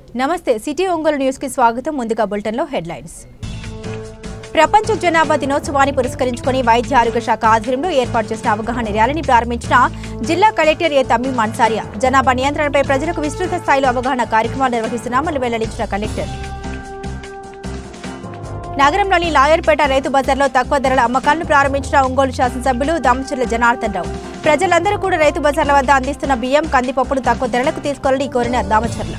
నమస్తే city Ongole news కి స్వాగతం ముందుగా బులెటిన్లో హెడ్లైన్స్ ప్రపంచ జనాభా దినోత్సవాన్ని పురస్కరించుకుని వైద్య ఆరోగ్య శాఖ ఆధ్వర్యంలో ఏర్పాటు చేసిన అవగాహన ర్యాలీని ప్రారంభించిన జిల్లా కలెక్టర్ ఏ తమ్మీం అన్సారియా జనాభా నియంత్రణపై ప్రజలకు విస్తృత స్థాయిలో అవగాహన కార్యక్రమాలు నిర్వహిస్తున్నామని వెల్లడించిన కలెక్టర్ నగరంలోని లాయర్పేట రైతు బజార్లో తక్కువ ధరల అమ్మకాలను ప్రారంభించిన ఒంగోలు శాసనసభ్యులు దామచర్ల జనార్దన్ రావు ప్రజలందరూ కూడా రైతు బజార్ల వద్ద అందిస్తున్న బియ్యం కందిపప్పును తక్కువ ధరలకు తీసుకోవాలని కోరిన దామచర్ల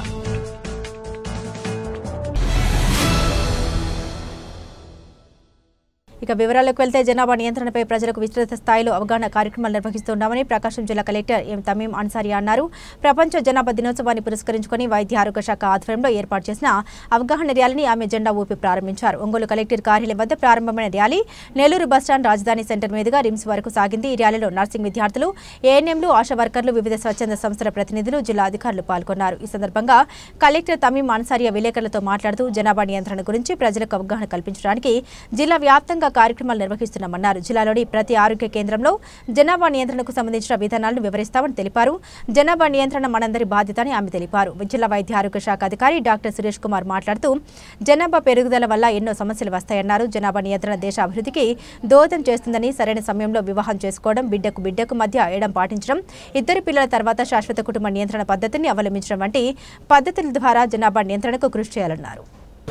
ఇక వివరాలకు వెళ్తే జనాభా నియంత్రణపై ప్రజలకు విస్తృత స్థాయిలో అవగాహన కార్యక్రమాలు నిర్వహిస్తున్నామని ప్రకాశం జిల్లా కలెక్టర్ ఎం తమీం అన్సారీ అన్నారు ప్రపంచ జనాభా దినోత్సవాన్ని పురస్కరించుకుని వైద్య ఆరోగ్య శాఖ ఆధ్వర్యంలో ఏర్పాటు చేసిన అవగాహన ర్యాలీని ఆమె జెండా ఊపి ప్రారంభించారు ఒంగోలు కలెక్టర్ కార్యాలయం వద్ద ప్రారంభమైన ర్యాలీ నెల్లూరు బస్టాండ్ రాజధాని సెంటర్ మీదుగా రిమ్స్ వరకు సాగింది ఈ ర్యాలీలో నర్సింగ్ విద్యార్థులు ఏఎన్ఎంలు ఆశా వర్కర్లు వివిధ స్వచ్ఛంద సంస్థల ప్రతినిధులు జిల్లా అధికారులు పాల్గొన్నారు ఈ సందర్భంగా కలెక్టర్ తమీం అన్సారియా విలేకరులతో మాట్లాడుతూ జనాభా నియంత్రణ గురించి ప్రజలకు అవగాహన కల్పించడానికి జిల్లా వ్యాప్తంగా కార్యక్రమాలు నిర్వహిస్తున్నామన్నారు జిల్లాలోని ప్రతి ఆరోగ్య కేంద్రంలో జనాభా నియంత్రణకు సంబంధించిన విధానాలను వివరిస్తామని తెలిపారు జనాభా నియంత్రణ మనందరి బాధ్యత అని ఆమె తెలిపారు జిల్లా వైద్య ఆరోగ్య శాఖ అధికారి డాక్టర్ సురేష్ కుమార్ మాట్లాడుతూ జనాభా పెరుగుదల వల్ల ఎన్నో సమస్యలు వస్తాయన్నారు జనాభా నియంత్రణ దేశ అభివృద్ధికి దోహదం చేస్తుందని సరైన సమయంలో వివాహం చేసుకోవడం బిడ్డకు బిడ్డకు మధ్య ఏడం పాటించడం ఇద్దరు పిల్లల తర్వాత శాశ్వత కుటుంబ నియంత్రణ పద్ధతిని అవలంబించడం వంటి పద్ధతుల ద్వారా జనాభా నియంత్రణకు కృషి చేయాలన్నారు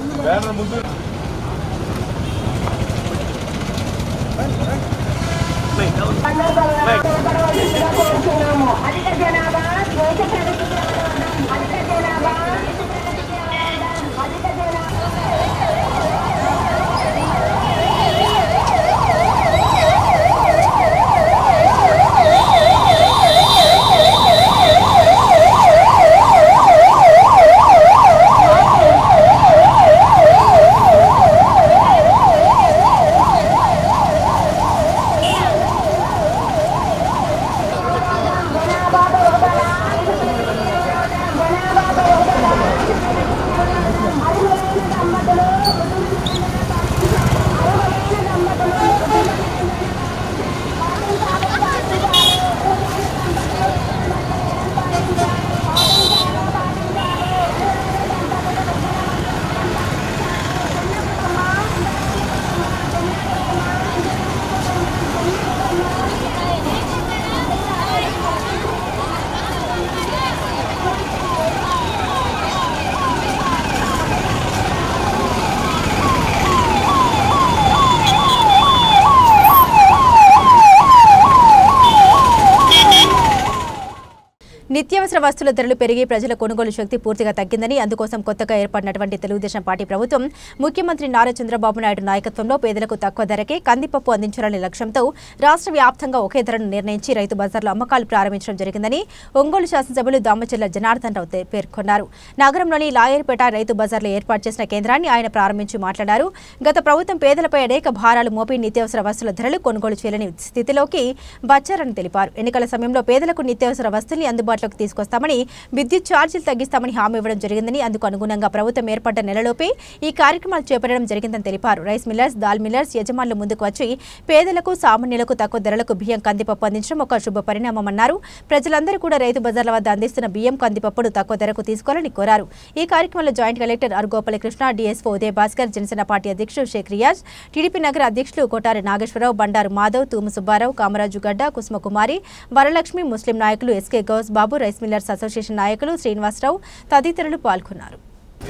అధిక జనాభా దేశ ప్రగతికి అధిక జనాభా అధిక జనాభా జనాభా పెరుగుదల జనాభా పెరుగుదల అర్హులైన దంపతులు అర్హులైన దంపతులు నిత్యావసర వస్తువుల ధరలు పెరిగి ప్రజల కొనుగోలు శక్తి పూర్తిగా తగ్గిందని అందుకోసం కొత్తగా ఏర్పడినటువంటి తెలుగుదేశం పార్టీ ప్రభుత్వం ముఖ్యమంత్రి నారా చంద్రబాబు నాయుడు నాయకత్వంలో పేదలకు తక్కువ ధరకే కందిపప్పు అందించాలనే లక్ష్యంతో రాష్ట్ర వ్యాప్తంగా ఒకే ధరను నిర్ణయించి రైతు బజార్లో అమ్మకాలు ప్రారంభించడం జరిగిందని ఒంగోలు శాసనసభ్యులు దామచర్ల జనార్దన్ రావు తే- పేర్కొన్నారు నగరంలోని లాయర్పేట రైతు బజార్లో ఏర్పాటు చేసిన కేంద్రాన్ని ఆయన ప్రారంభించి మాట్లాడారు గత ప్రభుత్వం పేదలపై అనేక భారాలు మోపి నిత్యావసర వస్తువుల ధరలు కొనుగోలు చేయలేని స్థితిలోకి వచ్చారని తెలిపారు ఎన్నికల సమయంలో పేదలకు నిత్యావసర వస్తువుల్ని అందుబాటులోకి తీసుకొస్తామని విద్యుత్ ఛార్జీలు తగ్గిస్తామని హామీ ఇవ్వడం జరిగిందని అందుకు అనుగుణంగా ప్రభుత్వం ఏర్పడ్డ నెలలోపే ఈ కార్యక్రమాలు చేపట్టడం జరిగిందని తెలిపారు రైస్ మిల్లర్స్ దాల్ మిల్లర్స్ యజమానులు ముందుకు వచ్చి పేదలకు సామాన్యులకు తక్కువ ధరలకు బియ్యం కందిపప్పు అందించడం ఒక శుభ పరిణామమన్నారు ప్రజలందరూ కూడా రైతు బజార్ల వద్ద అందిస్తున్న బియ్యం కందిపప్పును తక్కువ ధరకు తీసుకోవాలని కోరారు ఈ కార్యక్రమంలో joint collector R Gopalakrishna DSO Uday Bhaskar Janasena party అధ్యక్షుడు షేక్ రియాజ్ టీడీపీ నగర అధ్యక్షులు కోటారి నాగేశ్వరరావు బండారు మాధవ్ తూము సుబ్బారావు కామరాజు గడ్డ కుసుమకుమారి వరలక్ష్మి ముస్లిం నాయకులు SK Gouse Babu rice millers association నాయకులు శ్రీనివాసరావు తదితరులు పాల్గొన్నారు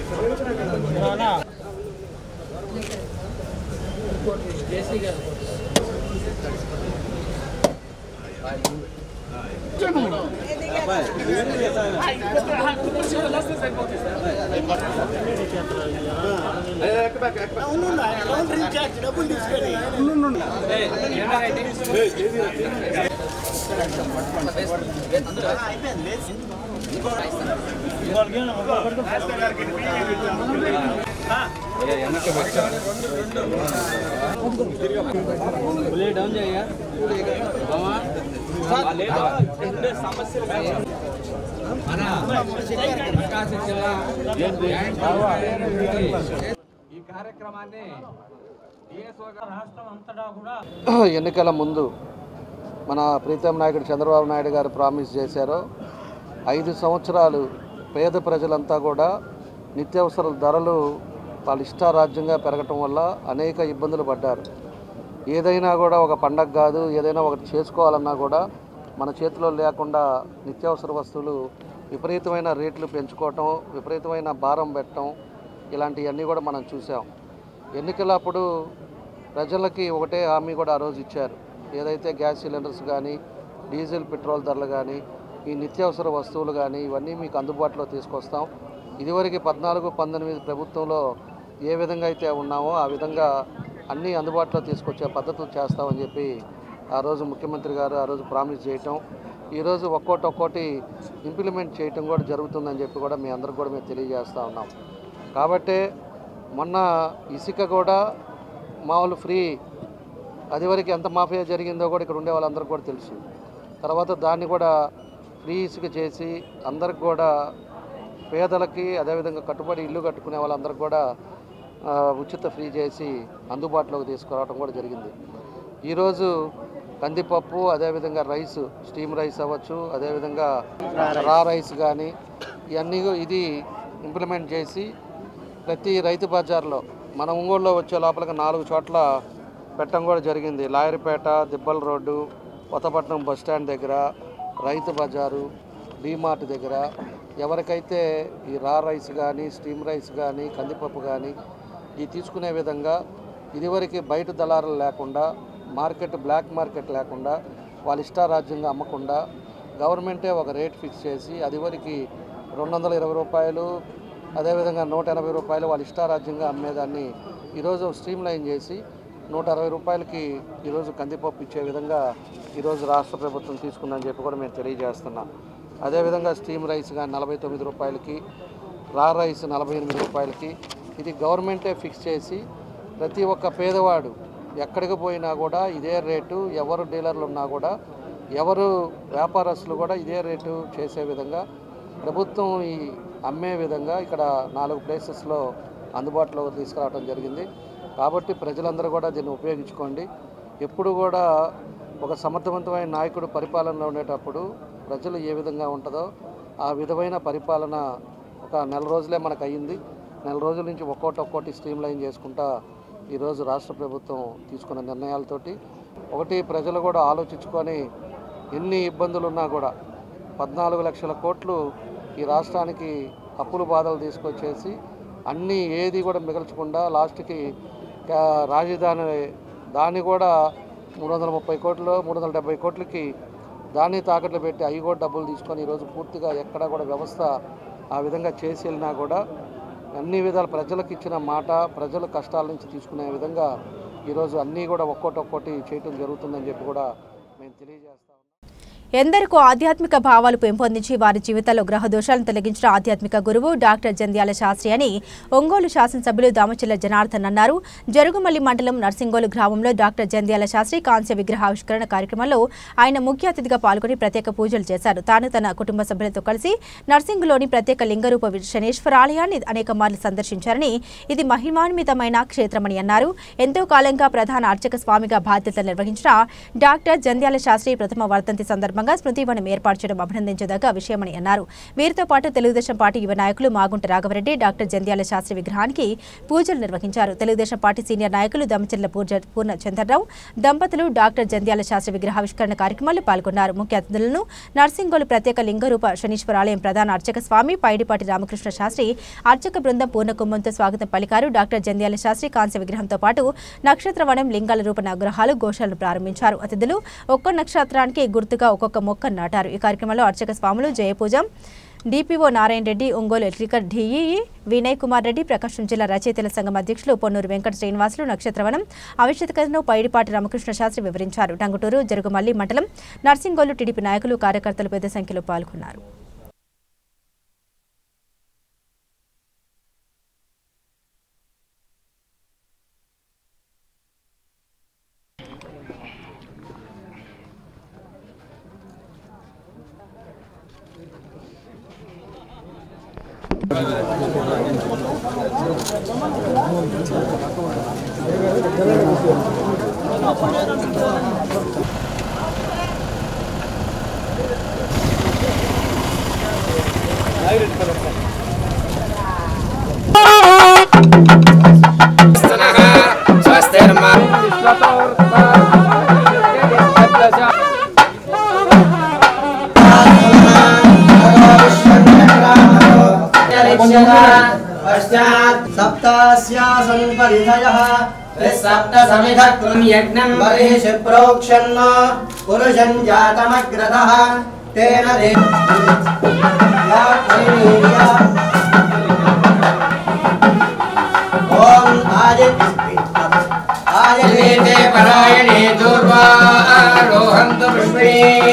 ఈ కార్యక్రమాన్ని డిఎస్ఓ గారు రాష్ట్రం అంతటా కూడా ఎన్నికల ముందు మన ప్రీతం నాయకుడు చంద్రబాబు నాయుడు గారు ప్రామిస్ చేశారో ఐదు సంవత్సరాలు పేద ప్రజలంతా కూడా నిత్యావసర ధరలు వాళ్ళ ఇష్టారాజ్యంగా పెరగటం వల్ల అనేక ఇబ్బందులు పడ్డారు ఏదైనా కూడా ఒక పండగ కాదు ఏదైనా ఒకటి చేసుకోవాలన్నా కూడా మన చేతిలో లేకుండా నిత్యావసర వస్తువులు విపరీతమైన రేట్లు పెంచుకోవటం విపరీతమైన భారం పెట్టడం ఇలాంటివన్నీ కూడా మనం చూసాం ఎన్నికలప్పుడు ప్రజలకి ఒకటే హామీ కూడా ఆ రోజు ఇచ్చారు ఏదైతే గ్యాస్ సిలిండర్స్ కానీ డీజిల్ పెట్రోల్ ధరలు కానీ ఈ నిత్యావసర వస్తువులు కానీ ఇవన్నీ మీకు అందుబాటులో తీసుకొస్తాం ఇదివరకు పద్నాలుగు పంతొమ్మిది ప్రభుత్వంలో ఏ విధంగా అయితే ఉన్నామో ఆ విధంగా అన్నీ అందుబాటులో తీసుకొచ్చే పద్ధతులు చేస్తామని చెప్పి ఆ రోజు ముఖ్యమంత్రి గారు ఆ రోజు ప్రామిస్ చేయటం ఈరోజు ఒక్కోటి ఒక్కోటి ఇంప్లిమెంట్ చేయటం కూడా జరుగుతుందని చెప్పి కూడా మీ అందరికి కూడా మేము తెలియజేస్తూ ఉన్నాం కాబట్టి మొన్న ఇసుక కూడా మామూలు ఫ్రీ అది వరకు ఎంత మాఫియా జరిగిందో కూడా ఇక్కడ ఉండే వాళ్ళందరికీ కూడా తెలుసు తర్వాత దాన్ని కూడా ఫ్రీ ఇసుక చేసి అందరికి కూడా పేదలకి అదేవిధంగా కట్టుబడి ఇల్లు కట్టుకునే వాళ్ళందరికీ కూడా ఆ, ఉచిత ఫ్రీ చేసి అందుబాటులోకి తీసుకురావడం కూడా జరిగింది ఈరోజు కందిపప్పు అదేవిధంగా రైస్ స్టీమ్ రైస్ అవ్వచ్చు అదేవిధంగా రా రైస్ కానీ ఇవన్నీ ఇది ఇంప్లిమెంట్ చేసి ప్రతి రైతు బజార్లో మన ఒంగోలులో వచ్చే లోపలికి నాలుగు చోట్ల పెట్టడం కూడా జరిగింది Lawyerpet Dibbala road Kothapatnam bus stand దగ్గర రైతు బజారు డీమార్ట్ దగ్గర ఎవరికైతే ఈ రా రైస్ కానీ స్టీమ్ రైస్ కానీ కందిపప్పు కానీ ఇది తీసుకునే విధంగా ఇదివరకు బయట దళారులు లేకుండా మార్కెట్ బ్లాక్ మార్కెట్ లేకుండా వాళ్ళ ఇష్టారాజ్యంగా అమ్మకుండా గవర్నమెంటే ఒక రేట్ ఫిక్స్ చేసి అది వరకు రెండు వందల ఇరవై రూపాయలు అదేవిధంగా నూట ఎనభై రూపాయలు వాళ్ళ ఇష్టారాజ్యంగా అమ్మేదాన్ని ఈరోజు స్ట్రీమ్ లైన్ చేసి నూట అరవై రూపాయలకి ఈరోజు కందిపప్పు ఇచ్చే విధంగా ఈరోజు రాష్ట్ర ప్రభుత్వం తీసుకుందని చెప్పి కూడా మేము తెలియజేస్తున్నాం అదేవిధంగా స్టీమ్ రైస్ కానీ నలభై తొమ్మిది రూపాయలకి రా రైస్ నలభై ఎనిమిది రూపాయలకి ఇది గవర్నమెంటే ఫిక్స్ చేసి ప్రతి ఒక్క పేదవాడు ఎక్కడికి పోయినా కూడా ఇదే రేటు ఎవరు డీలర్లు ఉన్నా కూడా ఎవరు వ్యాపారస్తులు కూడా ఇదే రేటు చేసే విధంగా ప్రభుత్వం ఈ అమ్మే విధంగా ఇక్కడ నాలుగు ప్లేసెస్లో అందుబాటులోకి తీసుకురావడం జరిగింది కాబట్టి ప్రజలందరూ కూడా దీన్ని ఉపయోగించుకోండి ఎప్పుడు కూడా ఒక సమర్థవంతమైన నాయకుడు పరిపాలనలో ఉండేటప్పుడు ప్రజలు ఏ విధంగా ఉంటుందో ఆ విధమైన పరిపాలన ఒక నెల రోజులే మనకు అయ్యింది నెల రోజుల నుంచి ఒక్కోటి ఒక్కోటి స్ట్రీమ్ లైన్ చేసుకుంటా ఈరోజు రాష్ట్ర ప్రభుత్వం తీసుకున్న నిర్ణయాలతోటి ఒకటి ప్రజలు కూడా ఆలోచించుకొని ఎన్ని ఇబ్బందులు ఉన్నా కూడా పద్నాలుగు లక్షల కోట్లు ఈ రాష్ట్రానికి అప్పులు బాధలు తీసుకొచ్చేసి అన్నీ ఏది కూడా మిగల్చకుండా లాస్ట్కి ఆ, రాజధాని దాన్ని కూడా మూడు వందల ముప్పై కోట్లు మూడు వందల డెబ్బై కోట్లకి దాన్ని తాకట్లు పెట్టి అవి కూడా డబ్బులు తీసుకొని ఈరోజు పూర్తిగా ఎక్కడ కూడా వ్యవస్థ ఆ విధంగా చేసి వెళ్ళినా కూడా అన్ని విధాల ప్రజలకు ఇచ్చిన మాట ప్రజల కష్టాల నుంచి తీసుకునే విధంగా ఈరోజు అన్నీ కూడా ఒక్కోటి ఒక్కోటి చేయటం జరుగుతుందని చెప్పి కూడా మేము తెలియజేస్తాం ఎందరికో ఆధ్యాత్మిక భావాలు పెంపొందించి వారి జీవితాల్లో గ్రహ దోషాలను తొలగించిన ఆధ్యాత్మిక గురువు డాక్టర్ జంధ్యాల శాస్త్రి అని ఒంగోలు శాసనసభ్యులు దామచిల్ల జనార్దన్ అన్నారు జరుగుమల్లి మండలం నర్సింగోలు గ్రామంలో డాక్టర్ జంధ్యాల శాస్త్రి కాంస్య విగ్రహావిష్కరణ కార్యక్రమంలో ఆయన ముఖ్య అతిథిగా పాల్గొని ప్రత్యేక పూజలు చేశారు తాను తన కుటుంబ సభ్యులతో కలిసి నర్సింగ్లోని ప్రత్యేక లింగరూప శనేశ్వర ఆలయాన్ని అనేక మార్లు సందర్శించారని ఇది మహిమాన్వితమైన క్షేత్రమని అన్నారు ఎంతో కాలంగా ప్రధాన అర్చక స్వామిగా బాధ్యతలు నిర్వహించిన డాక్టర్ జంధ్యాల శాస్త్రి ప్రథమ వర్ధంతి సందర్భంగా స్మృతివనం ఏర్పాటు చేయడం అభినందించదగ్గ విషయమని అన్నారు వీరితో పాటు తెలుగుదేశం పార్టీ యువ నాయకులు మాగుంట రాఘవరెడ్డి డాక్టర్ జంధ్యాల శాస్త్రి విగ్రహానికి పూజలు నిర్వహించారు తెలుగుదేశం పార్టీ సీనియర్ నాయకులు దమచర్ల పూర్జ పూర్ణ చంద్రరావు దంపతులు డాక్టర్ జంధ్యాల శాస్త్రి విగ్రహావిష్కరణ కార్యక్రమాల్లో పాల్గొన్నారు ముఖ్య అతిథులను నర్సింగోలు ప్రత్యేక లింగరూప శనీశ్వరాలయం ప్రధాన అర్చక స్వామి పైడిపాటి రామకృష్ణ శాస్త్రి అర్చక బృందం పూర్ణ కుంభంతో స్వాగతం పలికారు డాక్టర్ జంధ్యాల శాస్త్రి కాంస్య విగ్రహంతో పాటు నక్షత్రవనం లింగాల రూప నవగ్రహాలు గోశాలను ప్రారంభించారు అతిథులు ఒక్కో నక్షత్రానికి గుర్తుగా ఒక్కొక్క మొక్క నాటారు ఈ కార్యక్రమంలో అర్చక స్వాములు జయపూజం DPO Narayana Reddy Ongole electrical DEE Vinay Kumar Reddy Prakasam జిల్లా రచయితల సంఘం అధ్యక్షులు పొన్నూరు వెంకట శ్రీనివాసులు నక్షత్రవనం ఆవిష్కరణను పైడిపాటి రామకృష్ణ శాస్త్రి వివరించారు టంగుటూరు జరుగుమల్లి మండలం నర్సింగోలు టీడీపీ నాయకులు కార్యకర్తలు పెద్ద సంఖ్యలో పాల్గొన్నారు पश्चात् सप्तास्यासन् परिधयः सप्त समिधत्वं यज्ञं बर्हिषि प्रोक्षन् पुरुषं जातमग्रतः तेन दे या परिणीया ॐ आदित्य आदिते परायणे दूर्वा रोहन्तु पुष्पे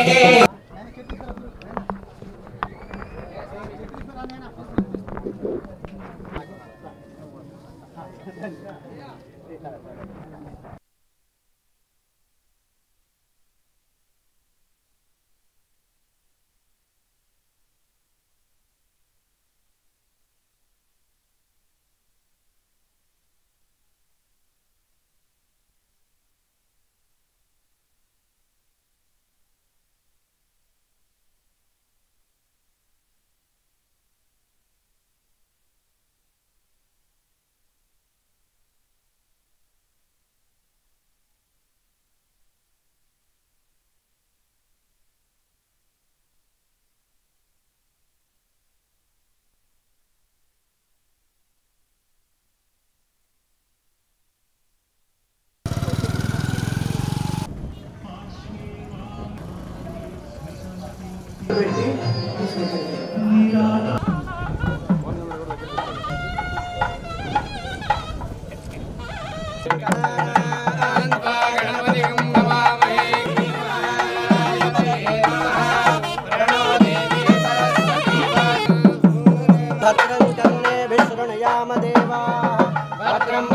भद्रं कर्णे विशृणयाम देवाः भद्रं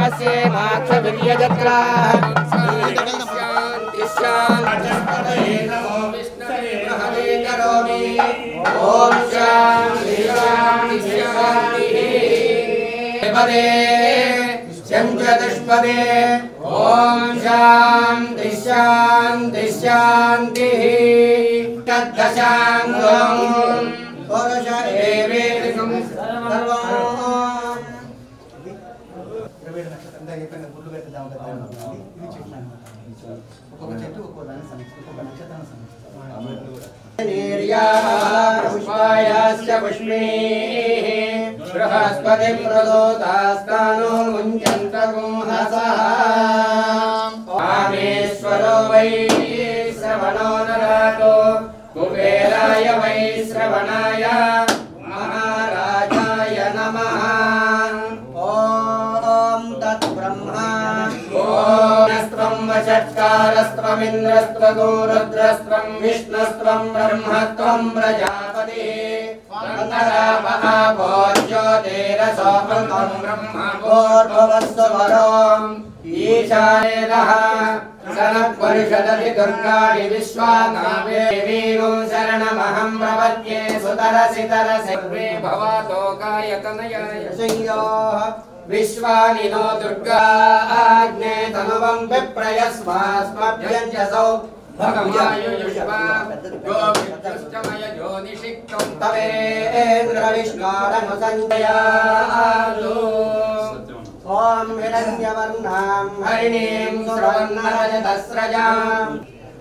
पश्येमाक्षवीर्यजत्राः ॐ शान्ति शान्ति शान्तिः पदे चन्द्रदुष्पदे ॐ शान्ति शान्ति शान्तिः तद्दशाङ्गम् पुरुष एवेदकं सर्वम् पुष्पायाश्च पुष्पीः बृहस्पतिं प्रदोतास्तानो मुञ्चन्त गुंहसः कामेश्वरो वै श्रवणो नरातो कुबेराय वै श्रवणाय महाराजाय नमः ॐ तत्ब्रह्मा ॐस्त्वं वषट्कारस्त्वमिन्द्रस्त्वगो रुद्रस्त्वं विष्णुस्त्वं ब्रह्मत्वं प्रजापतिः अन्तरापः भोज्योतिरसोऽमृतं ब्रह्मभोर्भवस्वरोम् ईशानेनः सनत्परिषदति दुर्गाणि विश्वानामेवीगुं शरणमहं प्रपद्ये सुतरसि तरसि सर्वे भवतो कायतनयाय संयोः विश्वानि नो दुर्गा आज्ञे तनुवं विप्रयस्मास्मभ्यञ्जसौ भगवायुष्मा गोविष्टमय ज्योतिषिक्तं तवेन्द्रविष्णोरनुसञ्जयालु ॐ हिरण्यवर्णां हरिणीं सुवर्णरजतस्रजाम्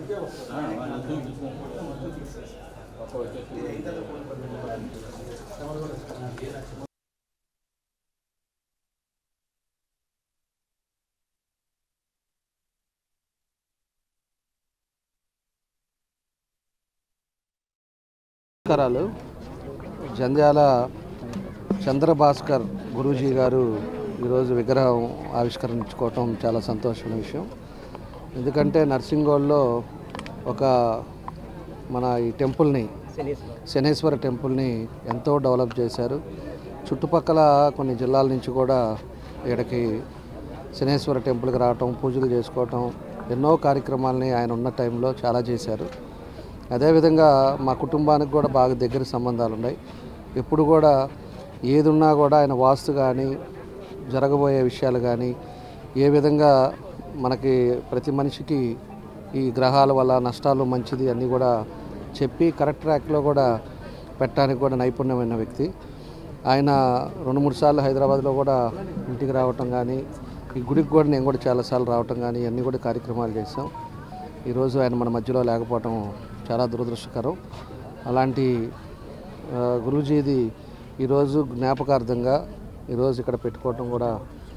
నమస్కారాలు జంధ్యాల చంద్రభాస్కర్ గురూజీ గారు ఈరోజు విగ్రహం ఆవిష్కరించుకోవటం చాలా సంతోషమైన విషయం ఎందుకంటే నర్సింగోల్లో ఒక మన ఈ టెంపుల్ని శనేశ్వర టెంపుల్ని ఎంతో డెవలప్ చేశారు చుట్టుపక్కల కొన్ని జిల్లాల నుంచి కూడా ఇక్కడికి శనేశ్వర టెంపుల్కి రావటం పూజలు చేసుకోవటం ఎన్నో కార్యక్రమాలని ఆయన ఉన్న టైంలో చాలా చేశారు అదేవిధంగా మా కుటుంబానికి కూడా బాగా దగ్గర సంబంధాలు ఉన్నాయి ఎప్పుడు కూడా ఏది ఉన్నా కూడా ఆయన వాస్తు కానీ జరగబోయే విషయాలు కానీ ఏ విధంగా మనకి ప్రతి మనిషికి ఈ గ్రహాల వల్ల నష్టాలు మంచిది అన్నీ కూడా చెప్పి కరెక్ట్ ట్రాక్లో కూడా పెట్టడానికి కూడా నైపుణ్యమైన వ్యక్తి ఆయన రెండు మూడు సార్లు హైదరాబాద్లో కూడా ఇంటికి రావటం కానీ ఈ గుడికి కూడా నేను కూడా చాలాసార్లు రావటం కానీ ఇవన్నీ కూడా కార్యక్రమాలు చేసాం ఈరోజు ఆయన మన మధ్యలో లేకపోవటం చాలా దురదృష్టకరం అలాంటి ఆ, గురూజీది ఈరోజు జ్ఞాపకార్థంగా ఈరోజు ఇక్కడ పెట్టుకోవటం కూడా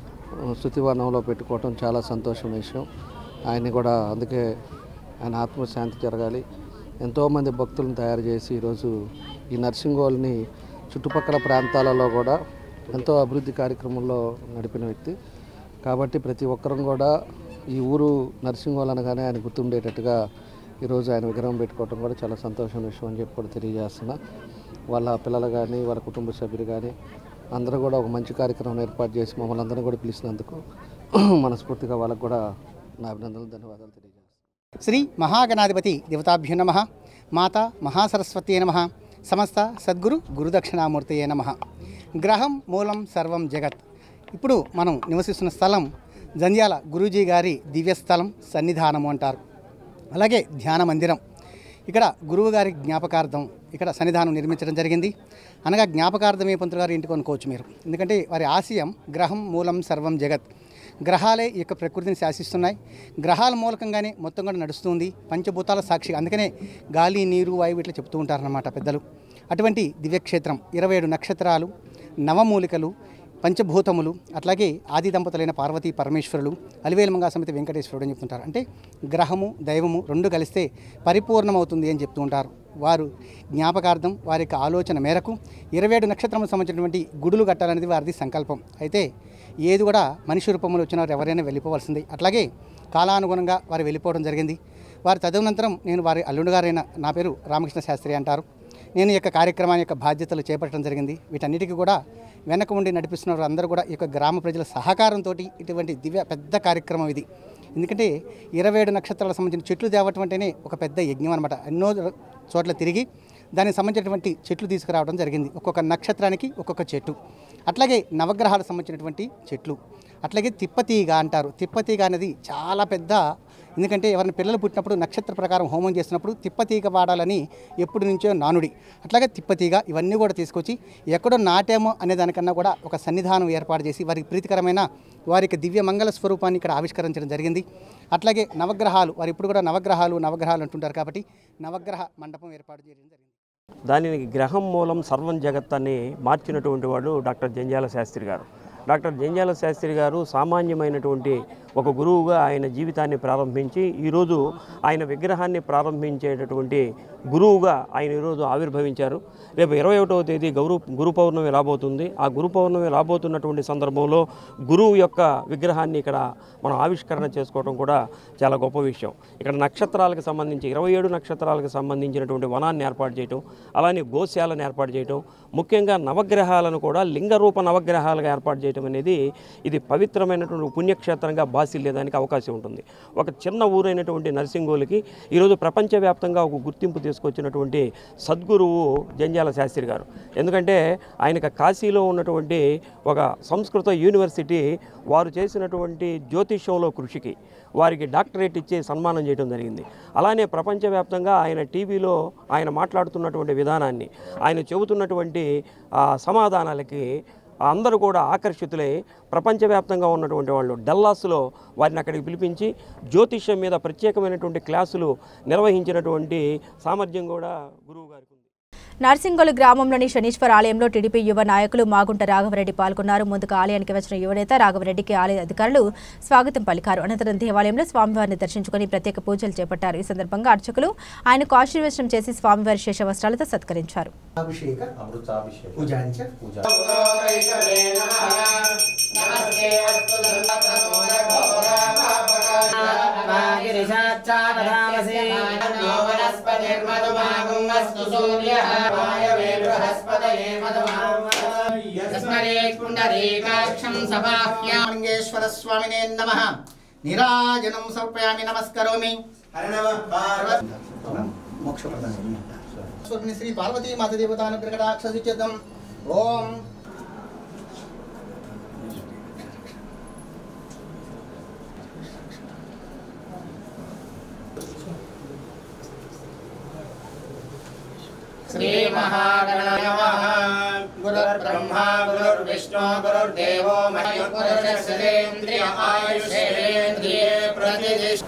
ఆ, శృతివనంలో పెట్టుకోవటం చాలా సంతోషం విషయం ఆయన్ని కూడా అందుకే ఆయన ఆత్మశాంతి జరగాలి ఎంతోమంది భక్తులను తయారు చేసి ఈరోజు ఈ నర్సింగోల్ని చుట్టుపక్కల ప్రాంతాలలో కూడా ఎంతో అభివృద్ధి కార్యక్రమంలో నడిపిన వ్యక్తి కాబట్టి ప్రతి ఒక్కరం కూడా ఈ ఊరు నర్సింగోల్ అనగానే ఆయన గుర్తుండేటట్టుగా ఈరోజు ఆయన విగ్రహం పెట్టుకోవడం కూడా చాలా సంతోషం విషయం అని చెప్పి కూడా తెలియజేస్తున్నా వాళ్ళ పిల్లలు కానీ వాళ్ళ కుటుంబ సభ్యులు కానీ అందరూ కూడా ఒక మంచి కార్యక్రమం ఏర్పాటు చేసి మమ్మల్ని అందరం కూడా పిలిచినందుకు మనస్ఫూర్తిగా వాళ్ళకు కూడా నా అభినందనలు ధన్యవాదాలు తెలియజేస్తాను శ్రీ మహాగణాధిపతి దేవతాభ్యో నమ మాత మహాసరస్వతి నమ సమస్త సద్గురు గురుదక్షిణామూర్తయే నమ గ్రహం మూలం సర్వం జగత్ ఇప్పుడు మనం నివసిస్తున్న స్థలం జంధ్యాల గురూజీ గారి దివ్యస్థలం సన్నిధానము అంటారు అలాగే ధ్యాన మందిరం ఇక్కడ గురువు గారి జ్ఞాపకార్థం ఇక్కడ సన్నిధానం నిర్మించడం జరిగింది అనగా జ్ఞాపకార్థమే పంతులు గారు ఇంటికి అనుకోవచ్చు మీరు ఎందుకంటే వారి ఆశయం గ్రహం మూలం సర్వం జగత్ గ్రహాలే ఈ యొక్క ప్రకృతిని శాసిస్తున్నాయి గ్రహాల మూలకంగానే మొత్తం కూడా నడుస్తుంది పంచభూతాల సాక్షి అందుకనే గాలి నీరు వాయువు ఇట్లా చెప్తూ ఉంటారన్నమాట పెద్దలు అటువంటి దివ్యక్షేత్రం ఇరవై ఏడు నక్షత్రాలు నవమూలికలు పంచభూతములు అట్లాగే ఆది దంపతులైన పార్వతీ పరమేశ్వరులు అలివేలుమంగా సమిత వెంకటేశ్వరుడు అని చెప్తుంటారు అంటే గ్రహము దైవము రెండు కలిస్తే పరిపూర్ణమవుతుంది అని చెప్తూ ఉంటారు వారు జ్ఞాపకార్థం వారి యొక్క ఆలోచన మేరకు ఇరవై ఏడు నక్షత్రములకు సంబంధించినటువంటి గుడులు కట్టాలనేది వారిది సంకల్పం అయితే ఏది కూడా మనిషి రూపంలో వచ్చిన వారు ఎవరైనా వెళ్ళిపోవాల్సింది అట్లాగే కాలానుగుణంగా వారు వెళ్ళిపోవడం జరిగింది వారి తదనంతరం నేను వారి అల్లుడు గారైన నా పేరు రామకృష్ణ శాస్త్రి అంటారు నేను ఈ యొక్క కార్యక్రమాన్ని యొక్క బాధ్యతలు చేపట్టడం జరిగింది వీటన్నిటికీ కూడా వెనక ఉండి నడిపిస్తున్న వారు అందరూ కూడా ఈ యొక్క గ్రామ ప్రజల సహకారంతో ఇటువంటి దివ్య పెద్ద కార్యక్రమం ఇది ఎందుకంటే ఇరవై ఏడు నక్షత్రాలకు సంబంధించిన చెట్లు తేవటం అంటేనే ఒక పెద్ద యజ్ఞం అనమాట ఎన్నో చోట్ల తిరిగి దానికి సంబంధించినటువంటి చెట్లు తీసుకురావడం జరిగింది ఒక్కొక్క నక్షత్రానికి ఒక్కొక్క చెట్టు అట్లాగే నవగ్రహాలకు సంబంధించినటువంటి చెట్లు అట్లాగే తిప్పతీగ అంటారు తిప్పతీగ అనేది చాలా పెద్ద ఎందుకంటే ఎవరైనా పిల్లలు పుట్టినప్పుడు నక్షత్ర ప్రకారం హోమం చేసినప్పుడు తిప్పతీగ వాడాలని ఎప్పటి నుంచో నానుడి అట్లాగే తిప్పతీగ ఇవన్నీ కూడా తీసుకొచ్చి ఎక్కడో నాటామో అనే దానికన్నా కూడా ఒక సన్నిధానం ఏర్పాటు చేసి వారికి ప్రీతికరమైన వారికి దివ్య మంగళ స్వరూపాన్ని ఇక్కడ ఆవిష్కరించడం జరిగింది అట్లాగే నవగ్రహాలు వారు ఇప్పుడు కూడా నవగ్రహాలు నవగ్రహాలు అంటుంటారు కాబట్టి నవగ్రహ మండపం ఏర్పాటు చేయడం జరిగింది దానిని గ్రహం మూలం సర్వం జగత్ అని మార్చినటువంటి వాడు డాక్టర్ జంజాల శాస్త్రి గారు డాక్టర్ జంజాల శాస్త్రి గారు సామాన్యమైనటువంటి ఒక గురువుగా ఆయన జీవితాన్ని ప్రారంభించి ఈరోజు ఆయన విగ్రహాన్ని ప్రారంభించేటటువంటి గురువుగా ఆయన ఈరోజు ఆవిర్భవించారు రేపు ఇరవై ఒకటవ తేదీ గౌరు గురు పౌర్ణమి రాబోతుంది ఆ గురు పౌర్ణమి రాబోతున్నటువంటి సందర్భంలో గురువు యొక్క విగ్రహాన్ని ఇక్కడ మనం ఆవిష్కరణ చేసుకోవడం కూడా చాలా గొప్ప విషయం ఇక్కడ నక్షత్రాలకు సంబంధించి ఇరవై ఏడు నక్షత్రాలకు సంబంధించినటువంటి వనాన్ని ఏర్పాటు చేయటం అలానే గోశాలను ఏర్పాటు చేయటం ముఖ్యంగా నవగ్రహాలను కూడా లింగరూప నవగ్రహాలుగా ఏర్పాటు చేయటం అనేది ఇది పవిత్రమైనటువంటి పుణ్యక్షేత్రంగా బాసిల్లేదానికి అవకాశం ఉంటుంది ఒక చిన్న ఊరైనటువంటి నర్సింగోలికి ఈరోజు ప్రపంచవ్యాప్తంగా ఒక గుర్తింపు తీసుకొచ్చినటువంటి సద్గురువు జంజాల శాస్త్రి గారు ఎందుకంటే ఆయనకు కాశీలో ఉన్నటువంటి ఒక సంస్కృత యూనివర్సిటీ వారు చేసినటువంటి జ్యోతిష్యంలో కృషికి వారికి డాక్టరేట్ ఇచ్చి సన్మానం చేయడం జరిగింది అలానే ప్రపంచవ్యాప్తంగా ఆయన టీవీలో ఆయన మాట్లాడుతున్నటువంటి విధానాన్ని ఆయన చెబుతున్నటువంటి ఆ, సమాధానాలకి అందరూ కూడా ఆకర్షితులై ప్రపంచవ్యాప్తంగా ఉన్నటువంటి వాళ్ళు డల్లాస్లో వారిని అక్కడికి పిలిపించి జ్యోతిష్యం మీద ప్రత్యేకమైనటువంటి క్లాసులు నిర్వహించినటువంటి సామర్థ్యం కూడా గురువు గారికి ఉంది నర్సింగోలు గ్రామంలోని శనీశ్వర ఆలయంలో టీడీపీ యువ నాయకులు మాగుంట రాఘవరెడ్డి పాల్గొన్నారు ముందుగా ఆలయానికి వచ్చిన యువనేత రాఘవరెడ్డికి ఆలయ అధికారులు స్వాగతం పలికారు అనంతరం దేవాలయంలో స్వామివారిని దర్శించుకుని ప్రత్యేక పూజలు చేపట్టారు ఈ సందర్భంగా అర్చకులు ఆయనకు ఆశీర్వచనం చేసి స్వామివారి శేష వస్త్రాలతో సత్కరించారు అభిషేక పూజాంచ పూజ పుండరీకాక్షం సబాహ్యాలింగేశ్వర స్వామినే నమ నిరాజనం సమర్పయామి నమస్కరోమి మోక్షప్రదాన్ని శ్రీ పార్వతీ మాత దేవతానుగ్రహడాక్షసిద్ధం ఓం గురుర్బ్రహ్మా గురుర్విష్ణు గురుర్దేవో మహేంద్రియ ఆయుషేంద్రియే ప్రతిష్ఠ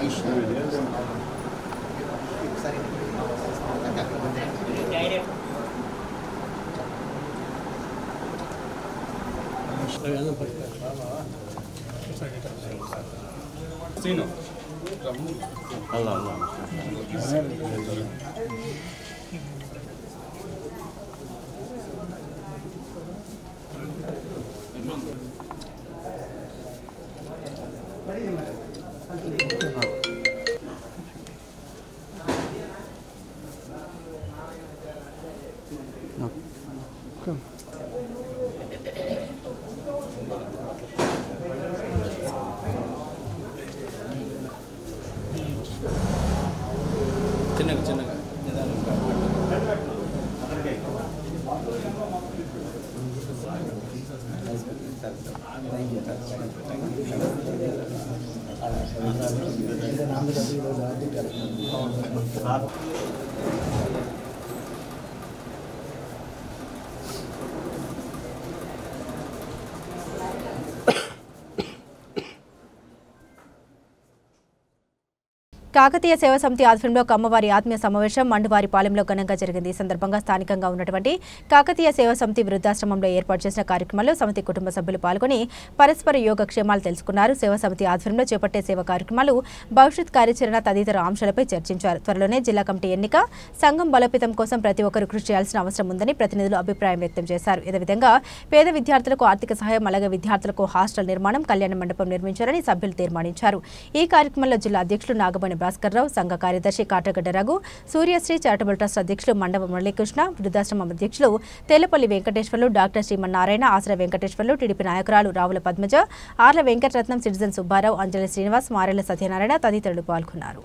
కాకతీయ సేవా సమితి ఆధ్వర్యంలో కమ్మవారి ఆత్మీయ సమావేశం మండువారిపాలెంలో ఘనంగా జరిగింది ఈ సందర్భంగా స్థానికంగా ఉన్నటువంటి కాకతీయ సేవా సమితి వృద్ధాశ్రమంలో ఏర్పాటు చేసిన కార్యక్రమంలో సమితి కుటుంబ సభ్యులు పాల్గొని పరస్పర యోగక్షేమాలు తెలుసుకున్నారు సేవా సమితి ఆధ్వర్యంలో చేపట్టే సేవా కార్యక్రమాలు భవిష్యత్ కార్యాచరణ తదితర అంశాలపై చర్చించారు త్వరలోనే జిల్లా కమిటీ ఎన్నిక సంఘం బలోపేతం కోసం ప్రతి ఒక్కరూ కృషి చేయాల్సిన అవసరం ఉందని ప్రతినిధులు అభిప్రాయం వ్యక్తం చేశారు ఇదే విధంగా పేద విద్యార్థులకు ఆర్థిక సహాయం అలాగే విద్యార్థులకు హాస్టల్ నిర్మాణం కళ్యాణ మండపం నిర్మించాలని సభ్యులు తీర్మానించారు ఈ కార్యక్రమంలో జిల్లా అధ్యక్షులు నాగమణి భాస్కర్రావు సంఘ కార్యదర్శి కాటగడ్డ రఘు సూర్యశ్రీ చారిటబుల్ ట్రస్ట్ అధ్యక్షులు మండవ మురళీకృష్ణ వృద్ధాశ్రమం అధ్యక్షులు తేలపల్లి వెంకటేశ్వర్లు డాక్టర్ శ్రీమన్నారాయణ ఆసర వెంకటేశ్వర్లు టీడీపీ నాయకురాలు రావుల పద్మజ ఆర్ల వెంకటరత్నం సిటిజన్ సుబ్బారావు అంజలి శ్రీనివాస్ మారెల సత్యనారాయణ తదితరులు పాల్గొన్నారు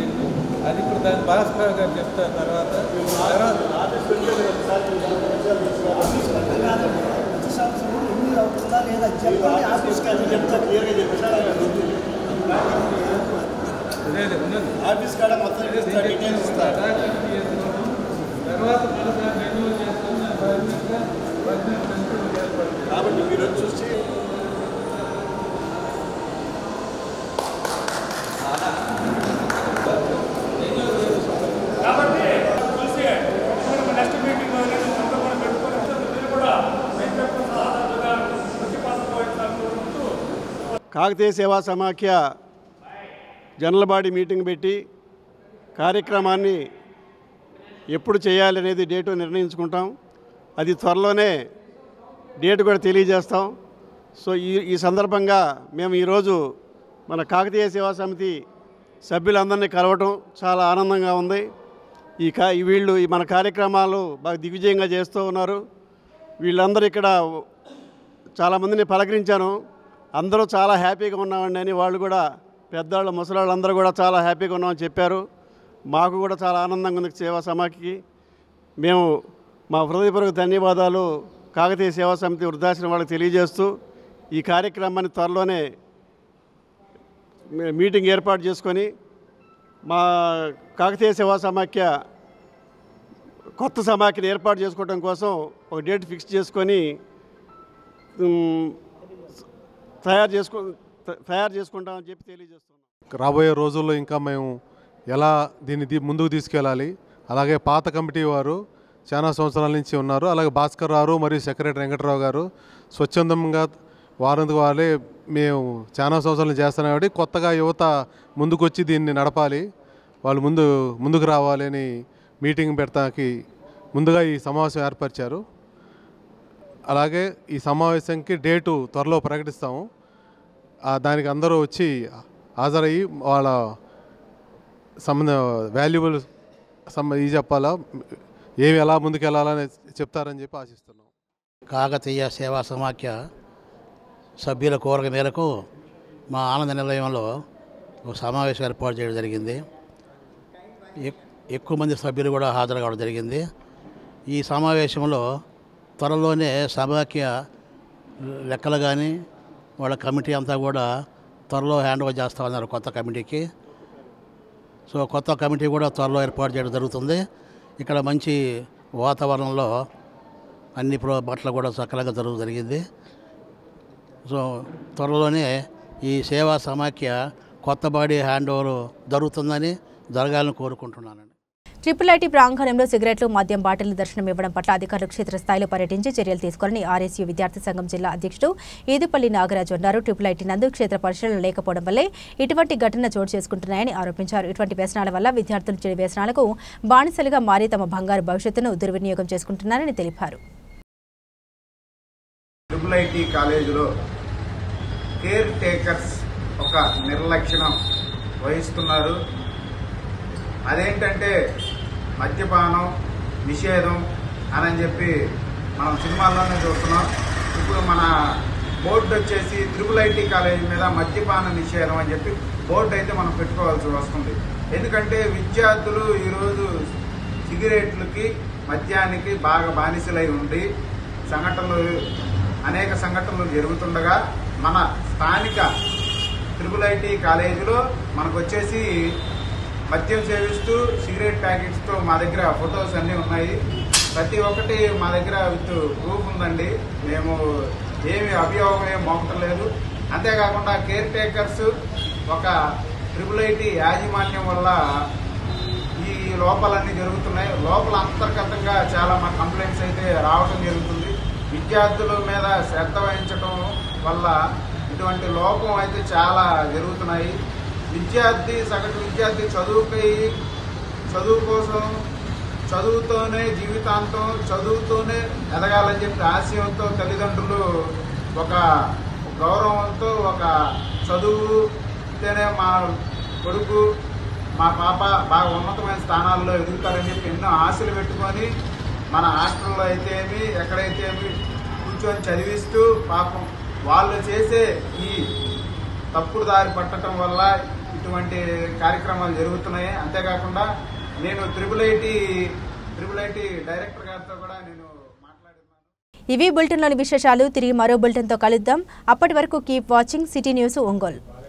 అది ఇప్పుడు దాని భాస్కర్ గారు చెప్తారు తర్వాత లేదు, ఉన్నది. తర్వాత మళ్ళీ దాన్ని రెన్యూవల్ చేస్తాం దాని బాధ్యతగా బడ్జెట్ కంట్రోల్ ఏర్పడుతుంది. కాకతీయ సేవా సమాఖ్య జనరల్ బాడీ మీటింగ్ పెట్టి కార్యక్రమాన్ని ఎప్పుడు చేయాలి అనేది డేటు నిర్ణయించుకుంటాం అది త్వరలోనే డేట్ కూడా తెలియజేస్తాం సో ఈ ఈ సందర్భంగా మేము ఈరోజు మన కాకతీయ సేవా సమితి సభ్యులందరినీ కలవటం చాలా ఆనందంగా ఉంది ఈ కా ఈ వీళ్ళు ఈ మన కార్యక్రమాలు బాగా దిగ్విజయంగా చేస్తూ ఉన్నారు వీళ్ళందరూ ఇక్కడ చాలామందిని పలకరించాను అందరూ చాలా హ్యాపీగా ఉన్నామండి అని వాళ్ళు కూడా పెద్దవాళ్ళు ముసలాళ్ళు అందరూ కూడా చాలా హ్యాపీగా ఉన్నామని చెప్పారు మాకు కూడా చాలా ఆనందంగా ఉంది సేవా సమాఖ్యకి మేము మా హృదయపూర్వక ధన్యవాదాలు కాకతీయ సేవా సమితి వృద్ధాశ్రమం వాళ్ళకి తెలియజేస్తూ ఈ కార్యక్రమాన్ని త్వరలోనే మీ- మీటింగ్ ఏర్పాటు చేసుకొని మా కాకతీయ సేవా సమాఖ్య కొత్త సమాఖ్యను ఏర్పాటు చేసుకోవడం కోసం ఒక డేట్ ఫిక్స్ చేసుకొని ఉమ్, తయారు చేసుకో త- తయారు చేసుకుంటామని చెప్పి తెలియజేస్తున్నాం రాబోయే రోజుల్లో ఇంకా మేము ఎలా దీన్ని తీ- ముందుకు తీసుకెళ్ళాలి అలాగే పాత కమిటీ వారు చాలా సంవత్సరాల నుంచి ఉన్నారు అలాగే భాస్కర్ రావు మరియు సెక్రటరీ వెంకటరావు గారు స్వచ్ఛందంగా వారందుకు వాళ్ళే మేము చాలా సంవత్సరాలు చేస్తున్నాం కాబట్టి కొత్తగా యువత ముందుకొచ్చి దీన్ని నడపాలి వాళ్ళు ముందు ముందుకు రావాలి అని మీటింగ్ పెడతాకి ముందుగా ఈ సమావేశం ఏర్పరిచారు అలాగే ఈ సమావేశంకి డేటు త్వరలో ప్రకటిస్తాము ఆ దానికి అందరూ వచ్చి హాజరయ్యి వాళ్ళ సంబంధ వాల్యుబుల్ సంబ ఇది చెప్పాలా ఏమి ఎలా ముందుకు వెళ్ళాలని చెప్తారని చెప్పి ఆశిస్తున్నాం కాకతీయ సేవా సమాఖ్య సభ్యుల కోరిక మేరకు మా ఆనంద నిలయంలో ఒక సమావేశం ఏర్పాటు చేయడం జరిగింది ఎక్- ఎక్కువ మంది సభ్యులు కూడా హాజరు కావడం జరిగింది ఈ సమావేశంలో త్వరలోనే సమాఖ్య లెక్కలు కానీ వాళ్ళ కమిటీ అంతా కూడా త్వరలో హ్యాండ్ ఓవర్ చేస్తా ఉన్నారు కొత్త కమిటీకి సో కొత్త కమిటీ కూడా త్వరలో ఏర్పాటు చేయడం జరుగుతుంది ఇక్కడ మంచి వాతావరణంలో అన్ని ప్రో బట్టలు కూడా సకలంగా జరుగు జరిగింది సో త్వరలోనే ఈ సేవా సమాఖ్య కొత్త బాడీ హ్యాండ్ ఓవర్ జరుగుతుందని జరగాలని కోరుకుంటున్నానండి ట్రిపుల్ ఐటీ ప్రాంగణంలో సిగరెట్లు మద్యం బాటిల్ దర్శనం ఇవ్వడం పట్ల అధికారులు క్షేత్రస్థాయిలో పర్యటించి చర్యలు తీసుకోవాలని ఆర్ఎస్యూ విద్యార్థి సంఘం జిల్లా అధ్యక్షుడు ఈదుపల్లి నాగరాజు అన్నారు ట్రిపుల్ ఐటీ నందు క్షేత్ర పరిశీలన లేకపోవడం వల్లే ఇటువంటి ఘటన చోటు చేసుకుంటున్నాయని ఆరోపించారు ఇటువంటి వ్యసనాల వల్ల విద్యార్థులు చెడు వ్యసనాలకు బానిసలుగా మారి తమ బంగారు భవిష్యత్తును దుర్వినియోగం చేసుకుంటున్నారని తెలిపారు ట్రిపుల్ ఐటీ కాలేజీలో కేర్ టేకర్స్ ఒక నిర్లక్ష్యం వహిస్తున్నారు అదేంటంటే మద్యపానం నిషేధం అని చెప్పి మనం సినిమాల్లోనే చూస్తున్నాం ఇప్పుడు మన బోర్డు వచ్చేసి త్రిపుల్ ఐటీ కాలేజీ మీద మద్యపాన నిషేధం అని చెప్పి బోర్డు అయితే మనం పెట్టుకోవాల్సి వస్తుంది ఎందుకంటే విద్యార్థులు ఈరోజు సిగరెట్లకి మద్యానికి బాగా బానిసలై ఉండి సంఘటనలు అనేక సంఘటనలు జరుగుతుండగా మన స్థానిక త్రిపుల్ ఐటీ కాలేజీలో మనకు వచ్చేసి మద్యం సేవిస్తూ సిగరెట్ ప్యాకెట్స్తో మా దగ్గర ఫొటోస్ అన్నీ ఉన్నాయి ప్రతి ఒక్కటి మా దగ్గర విత్ ప్రూఫ్ ఉందండి మేము ఏమి అభియోగం ఏం మోపటలేదు అంతేకాకుండా కేర్ టేకర్స్ ఒక ట్రిపుల్ ఐటీ యాజమాన్యం వల్ల ఈ లోపాలన్నీ జరుగుతున్నాయి లోపల అంతర్గతంగా చాలా మా కంప్లైంట్స్ అయితే రావడం జరుగుతుంది విద్యార్థుల మీద శ్రద్ధ వహించడం వల్ల ఇటువంటి లోపం అయితే చాలా జరుగుతున్నాయి విద్యార్థి సగటు విద్యార్థి చదువుకై చదువు కోసం చదువుతోనే జీవితాంతం చదువుతోనే ఎదగాలని చెప్పి ఆశయంతో తల్లిదండ్రులు ఒక గౌరవంతో ఒక చదువుతేనే మా కొడుకు మా పాప బాగా ఉన్నతమైన స్థానాల్లో ఎదుగుతారని చెప్పి ఎన్నో ఆశలు పెట్టుకొని మన హాస్టల్లో అయితేమి ఎక్కడైతేమి కూర్చొని చదివిస్తూ పాపం వాళ్ళు చేసే ఈ తప్పుడు దారి పట్టడం వల్ల ఇటువంటి కార్యక్రమాలు జరుగుతున్నాయి అంతేకాకుండా నేను triple IT triple IT director గారితో కూడా నేను ఇవి బులెటిన్లోని విశేషాలు తిరిగి మరో బులెటిన్తో కలుద్దాం అప్పటి వరకు keep watching city news Ongole